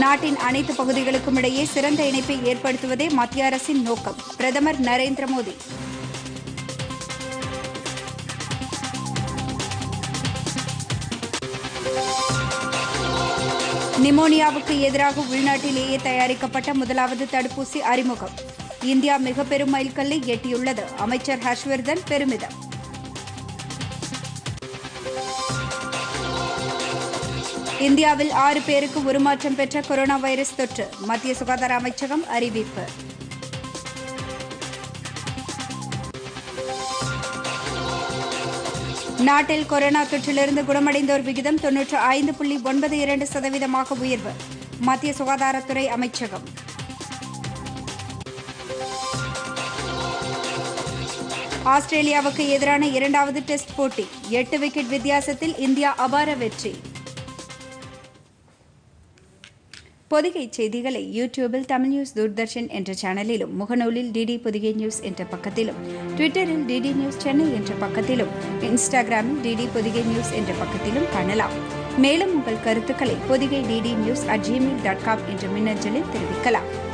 நாட்டின் அனைத்து பகுதிகளுக்கும் இடையே சிறந்த இணைப்பை ஏற்படுத்துவதே மத்திய அரசின் நோக்கம் பிரதமர் நரேந்திர மோடி நிமோனியாவுக்கு எதிராக உள்நாட்டிலேயே தயாரிக்கப்பட்ட முதலாவது தடுப்பூசி அறிமுகம் இந்தியா மிக பெரும் மைல்கல்லை எட்டியுள்ளது அமைச்சர் ஹர்ஷ்வர்தன் பெருமிதம் இந்தியாவில் ஆறு பேருக்கு உருமாற்றம் பெற்ற கொரோனா வைரஸ் தொற்று மத்திய சுகாதார அமைச்சகம் அறிவிப்பு நாட்டில் கொரோனா தொற்றிலிருந்து குணமடைந்தோர் விகிதம் தொன்னூற்று ஐந்து புள்ளி ஒன்பது இரண்டு சதவீதமாக உயர்வு மத்திய சுகாதாரத்துறை அமைச்சகம் ஆஸ்திரேலியாவுக்கு எதிரான இரண்டாவது டெஸ்ட் போட்டி எட்டு விக்கெட் வித்தியாசத்தில் இந்தியா அபார வெற்றி பொதிகை செய்திகளை யூடியூபில் தமிழ் நியூஸ் தூர்தர்ஷன் என்ற சேனலிலும் முகநூலில் டிடி பொதிகை நியூஸ் என்ற பக்கத்திலும் ட்விட்டரில் டிடி நியூஸ் சென்னை என்ற பக்கத்திலும் இன்ஸ்டாகிராமில் டிடி பொதிகை நியூஸ் என்ற பக்கத்திலும் காணலாம் மேலும் உங்கள் கருத்துக்களை Podhigai DD news at Gmail dot com என்ற மின்னஞ்சலில் தெரிவிக்கலாம்